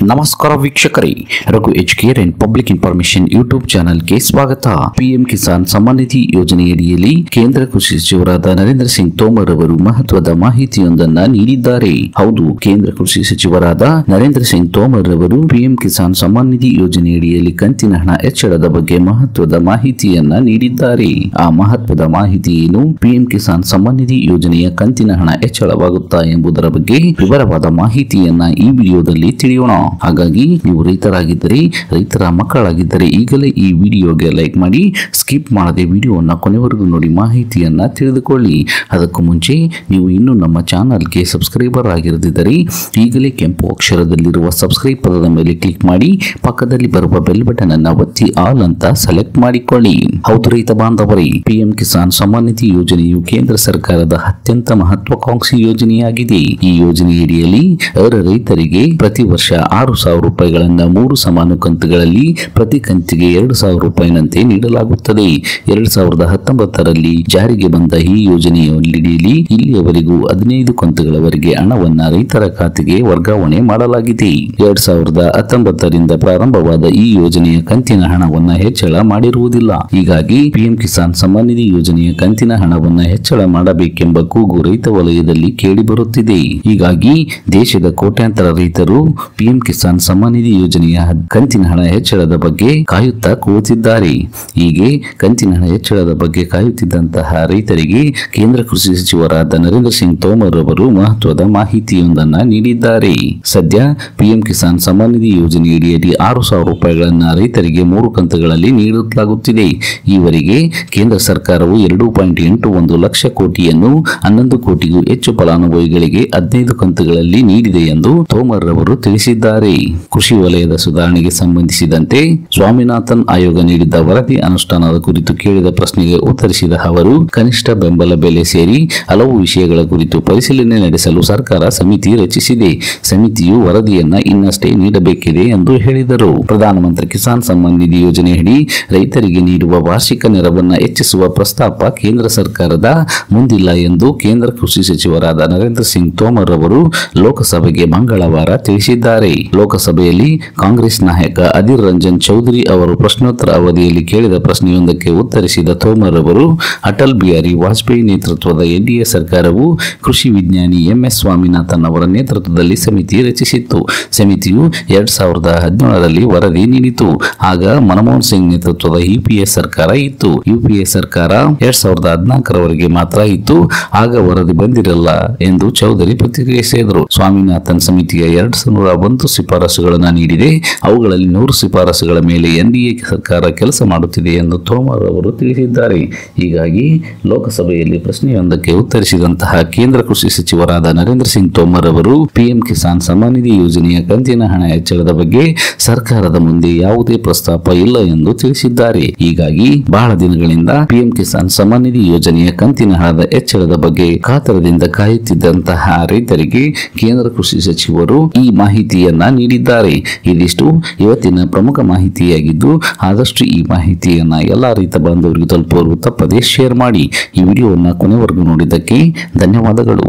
ನಮಸ್ಕಾರ ವೀಕ್ಷಕರೇ Raghu Educare and public information YouTube ಚಾನೆಲ್ಗೆ ಸ್ವಾಗತ ಪಿಎಂ ಕಿಸಾನ್ ಸಮ್ಮಾನ್ ನಿಧಿ ಯೋಜನೆಯಡಿಯಲ್ಲಿ ಕೇಂದ್ರ ಕೃಷಿ ಸಚಿವರಾದ ನರೇಂದ್ರ ಸಿಂಗ್ ತೋಮರ್ ಅವರು ಮಹತ್ವದ ಮಾಹಿತಿಯೊಂದನ್ನ ನೀಡಿದ್ದಾರೆ ಹೌದು ಕೇಂದ್ರ ಕೃಷಿ ಸಚಿವರಾದ ನರೇಂದ್ರ ಸಿಂಗ್ ತೋಮರ್ ಅವರು ಪಿಎಂ ಕಿಸಾನ್ ಸಮ್ಮಾನ್ ನಿಧಿ ಯೋಜನೆಯಡಿಯಲ್ಲಿ ಕಂತಿನ ಹಣ ಹೆಚ್ಚಳದ ಬಗ್ಗೆ ಮಹತ್ವದ ಮಾಹಿತಿಯನ್ನ ನೀಡಿದ್ದಾರೆ ಆ ಮಹತ್ವದ ಮಾಹಿತಿ ಏನು ಪಿಎಂ ಕಿಸಾನ್ ಸಮ್ಮಾನ್ ನಿಧಿ ಯೋಜನೆಯ ಕಂತಿನ ಹಣ ಹೆಚ್ಚಳವಾಗುತ್ತಾ ಎಂಬುದರ ಬಗ್ಗೆ ವಿವರವಾದ ಮಾಹಿತಿಯನ್ನ ಈ ವಿಡಿಯೋದಲ್ಲಿ ತಿಳಿಯೋಣ ಹಾಗಾಗಿ ನೀವು ರೈತರಾಗಿದ್ದರೆ ರೈತರ ಮಕ್ಕಳಾಗಿದ್ದರೆ ಈಗಲೇ ಈ ವಿಡಿಯೋಗೆ ಲೈಕ್ ಮಾಡಿ ಸ್ಕಿಪ್ ಮಾಡದೆ ವಿಡಿಯೋವನ್ನ ಕೊನೆವರೆಗೂ ನೋಡಿ ಮಾಹಿತಿಯನ್ನ ತಿಳಿದುಕೊಳ್ಳಿ ಅದಕ್ಕೂ ಮುಂಚೆ ನೀವು ಇನ್ನೂ ನಮ್ಮ ಚಾನಲ್ಗೆ ಸಬ್ಸ್ಕ್ರೈಬರ್ ಆಗಿರದಿದ್ದರೆ ಈಗಲೇ ಕೆಂಪು ಅಕ್ಷರದಲ್ಲಿರುವ ಸಬ್ಸ್ಕ್ರೈಬ್ ಪದದ ಮೇಲೆ ಕ್ಲಿಕ್ ಮಾಡಿ ಪಕ್ಕದಲ್ಲಿ ಬರುವ ಬೆಲ್ ಬಟನ್ ಅನ್ನ ಒತ್ತಿ ಆಲ್ ಅಂತ ಸೆಲೆಕ್ಟ್ ಮಾಡಿಕೊಳ್ಳಿ ಹೌದು ರೈತ ಬಾಂಧವರೇ ಪಿಎಂ ಕಿಸಾನ್ ಸಮ್ಮಾನ್ ನಿಧಿ ಯೋಜನೆಯು ಕೇಂದ್ರ ಸರ್ಕಾರದ ಅತ್ಯಂತ ಮಹತ್ವಾಕಾಂಕ್ಷಿ ಯೋಜನೆಯಾಗಿದೆ ಈ ಯೋಜನೆಯಡಿಯಲ್ಲಿ ಅರ್ಹ ರೈತರಿಗೆ ಪ್ರತಿ ವರ್ಷ ಆರು ಸಾವಿರ ರೂಪಾಯಿಗಳನ್ನ ಮೂರು ಸಮಾನ ಕಂತುಗಳಲ್ಲಿ ಪ್ರತಿ ಕಂತಿಗೆ ಎರಡು ಸಾವಿರ ರೂಪಾಯಿನಂತೆ ನೀಡಲಾಗುತ್ತದೆ ಎರಡ್ ಸಾವಿರದ ಹತ್ತೊಂಬತ್ತರಲ್ಲಿ ಜಾರಿಗೆ ಬಂದ ಈ ಯೋಜನೆಯಡಿಯಲ್ಲಿ ಇಲ್ಲಿಯವರೆಗೂ ಹದಿನೈದು ಕಂತುಗಳವರೆಗೆ ಹಣವನ್ನ ರೈತರ ಖಾತೆಗೆ ವರ್ಗಾವಣೆ ಮಾಡಲಾಗಿದೆ ಎರಡ್ ಸಾವಿರದ ಹತ್ತೊಂಬತ್ತರಿಂದ ಪ್ರಾರಂಭವಾದ ಈ ಯೋಜನೆಯ ಕಂತಿನ ಹಣವನ್ನ ಹೆಚ್ಚಳ ಮಾಡಿರುವುದಿಲ್ಲ ಹೀಗಾಗಿ ಪಿಎಂ ಕಿಸಾನ್ ಸಮ್ಮಾನ್ ನಿಧಿ ಯೋಜನೆಯ ಕಂತಿನ ಹಣವನ್ನ ಹೆಚ್ಚಳ ಮಾಡಬೇಕೆಂಬ ಕೂಗು ರೈತ ವಲಯದಲ್ಲಿ ಕೇಳಿಬರುತ್ತಿದೆ ಹೀಗಾಗಿ ದೇಶದ ಕೋಟ್ಯಾಂತರ ರೈತರು ಪಿಎಂ ಕಿಸಾನ್ ಸಮ್ಮಾನ್ ನಿಧಿ ಯೋಜನೆಯ ಕಂತಿನ ಹಣ ಹೆಚ್ಚಳದ ಬಗ್ಗೆ ಕಾಯುತ್ತಾ ಕೂತಿದ್ದಾರೆ ಹೀಗೆ ಕಂತಿನ ಹಣ ಹೆಚ್ಚಳದ ಬಗ್ಗೆ ಕಾಯುತ್ತಿದ್ದಂತಹ ರೈತರಿಗೆ ಕೇಂದ್ರ ಕೃಷಿ ಸಚಿವರಾದ ನರೇಂದ್ರ ಸಿಂಗ್ ತೋಮರ್ ಅವರು ಮಹತ್ವದ ಮಾಹಿತಿಯೊಂದನ್ನ ನೀಡಿದ್ದಾರೆ ಸದ್ಯ ಪಿಎಂ ಕಿಸಾನ್ ಸಮ್ಮಾನ್ ನಿಧಿ ಯೋಜನೆಯಡಿಯಲ್ಲಿ ಆರು ಸಾವಿರ ರೂಪಾಯಿಗಳನ್ನ ರೈತರಿಗೆ ಮೂರು ಕಂತುಗಳಲ್ಲಿ ನೀಡಲಾಗುತ್ತಿದೆ ಈವರೆಗೆ ಕೇಂದ್ರ ಸರ್ಕಾರವು ಎರಡು ಪಾಯಿಂಟ್ ಎಂಟು ಒಂದು ಲಕ್ಷ ಕೋಟಿಯನ್ನು ಹನ್ನೊಂದು ಕೋಟಿಗೂ ಹೆಚ್ಚು ಫಲಾನುಭವಿಗಳಿಗೆ ಹದಿನೈದು ಕಂತುಗಳಲ್ಲಿ ನೀಡಿದೆ ಎಂದು ತೋಮರ್ ಅವರು ತಿಳಿಸಿದ್ದಾರೆ ಕೃಷಿ ವಲಯದ ಸುಧಾರಣೆಗೆ ಸಂಬಂಧಿಸಿದಂತೆ ಸ್ವಾಮಿನಾಥನ್ ಆಯೋಗ ನೀಡಿದ್ದ ವರದಿ ಅನುಷ್ಠಾನದ ಕುರಿತು ಕೇಳಿದ ಪ್ರಶ್ನೆಗೆ ಉತ್ತರಿಸಿದ ಅವರು ಕನಿಷ್ಠ ಬೆಂಬಲ ಬೆಲೆ ಸೇರಿ ಹಲವು ವಿಷಯಗಳ ಕುರಿತು ಪರಿಶೀಲನೆ ನಡೆಸಲು ಸರ್ಕಾರ ಸಮಿತಿ ರಚಿಸಿದೆ ಸಮಿತಿಯು ವರದಿಯನ್ನ ಇನ್ನಷ್ಟೇ ನೀಡಬೇಕಿದೆ ಎಂದು ಹೇಳಿದರು ಪ್ರಧಾನಮಂತ್ರಿ ಕಿಸಾನ್ ಸಮ್ಮಾನ್ ನಿಧಿ ಯೋಜನೆಯಡಿ ರೈತರಿಗೆ ನೀಡುವ ವಾರ್ಷಿಕ ನೆರವನ್ನ ಹೆಚ್ಚಿಸುವ ಪ್ರಸ್ತಾಪ ಕೇಂದ್ರ ಸರ್ಕಾರದ ಮುಂದಿಲ್ಲ ಎಂದು ಕೇಂದ್ರ ಕೃಷಿ ಸಚಿವರಾದ ನರೇಂದ್ರ ಸಿಂಗ್ ತೋಮರ್ ಅವರು ಲೋಕಸಭೆಗೆ ಮಂಗಳವಾರ ತಿಳಿಸಿದ್ದಾರೆ ಲೋಕಸಭೆಯಲ್ಲಿ ಕಾಂಗ್ರೆಸ್ ನಾಯಕ ಅಧೀರ್ ರಂಜನ್ ಚೌಧರಿ ಅವರು ಪ್ರಶ್ನೋತ್ತರ ಅವಧಿಯಲ್ಲಿ ಕೇಳಿದ ಪ್ರಶ್ನೆಯೊಂದಕ್ಕೆ ಉತ್ತರಿಸಿದ ತೋಮರ್ ಅವರು ಅಟಲ್ ಬಿಹಾರಿ ವಾಜಪೇಯಿ ನೇತೃತ್ವದ ಎನ್ಡಿಎ ಸರ್ಕಾರವು ಕೃಷಿ ವಿಜ್ಞಾನಿ ಎಂಎಸ್ ಸ್ವಾಮಿನಾಥನ್ ಅವರ ನೇತೃತ್ವದಲ್ಲಿ ಸಮಿತಿ ರಚಿಸಿತ್ತು ಸಮಿತಿಯು ಎರಡ್ ಸಾವಿರದ ಹದಿನೇಳರಲ್ಲಿ ವರದಿ ನೀಡಿತು ಆಗ ಮನಮೋಹನ್ ಸಿಂಗ್ ನೇತೃತ್ವದ ಯುಪಿಎ ಸರ್ಕಾರ ಇತ್ತು ಯುಪಿಎ ಸರ್ಕಾರ ಎರಡ್ ಸಾವಿರದ ಹದಿನಾಲ್ಕರವರೆಗೆ ಮಾತ್ರ ಇತ್ತು ಆಗ ವರದಿ ಬಂದಿರಲ್ಲ ಎಂದು ಚೌಧರಿ ಪ್ರತಿಕ್ರಿಯಿಸಿದರು ಸ್ವಾಮಿನಾಥನ್ ಸಮಿತಿಯ ಎರಡ್ ಸಾವಿರದ ಒಂದು ಶಿಫಾರಸುಗಳನ್ನು ನೀಡಿದೆ ಅವುಗಳಲ್ಲಿ ನೂರು ಶಿಫಾರಸುಗಳ ಮೇಲೆ ಎನ್ಡಿಎ ಸರ್ಕಾರ ಕೆಲಸ ಮಾಡುತ್ತಿದೆ ಎಂದು ತೋಮರ್ ಅವರು ತಿಳಿಸಿದ್ದಾರೆ ಹೀಗಾಗಿ ಲೋಕಸಭೆಯಲ್ಲಿ ಪ್ರಶ್ನೆಯೊಂದಕ್ಕೆ ಉತ್ತರಿಸಿದಂತಹ ಕೇಂದ್ರ ಕೃಷಿ ಸಚಿವರಾದ ನರೇಂದ್ರ ಸಿಂಗ್ ತೋಮರ್ ಅವರು ಪಿಎಂ ಕಿಸಾನ್ ಸಮ್ಮಾನ್ ನಿಧಿ ಯೋಜನೆಯ ಕಂತಿನ ಹಣ ಹೆಚ್ಚಳದ ಬಗ್ಗೆ ಸರ್ಕಾರದ ಮುಂದೆ ಯಾವುದೇ ಪ್ರಸ್ತಾಪ ಇಲ್ಲ ಎಂದು ತಿಳಿಸಿದ್ದಾರೆ ಹೀಗಾಗಿ ಬಹಳ ದಿನಗಳಿಂದ ಪಿಎಂ ಕಿಸಾನ್ ಸಮ್ಮಾನ್ ನಿಧಿ ಯೋಜನೆಯ ಕಂತಿನ ಹಣದ ಹೆಚ್ಚಳದ ಬಗ್ಗೆ ಕಾತರದಿಂದ ಕಾಯುತ್ತಿದ್ದಂತಹ ರೈತರಿಗೆ ಕೇಂದ್ರ ಕೃಷಿ ಸಚಿವರು ಈ ಮಾಹಿತಿಯನ್ನ ನೀಡಿದ್ದಾರೆ ಇದಿಷ್ಟು ಇವತ್ತಿನ ಪ್ರಮುಖ ಮಾಹಿತಿಯಾಗಿದ್ದು ಆದಷ್ಟು ಈ ಮಾಹಿತಿಯನ್ನ ಎಲ್ಲಾ ರೈತ ಬಾಂಧವರಿಗೆ ತಲುಪುವರು ತಪ್ಪದೇ ಶೇರ್ ಮಾಡಿ ಈ ವಿಡಿಯೋವನ್ನ ಕೊನೆವರೆಗೂ ನೋಡಿದ್ದಕ್ಕೆ ಧನ್ಯವಾದಗಳು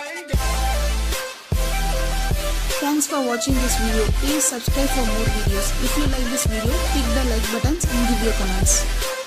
Thanks for watching this video. Please subscribe for more videos. If you like this video, click the like buttons and give your comments.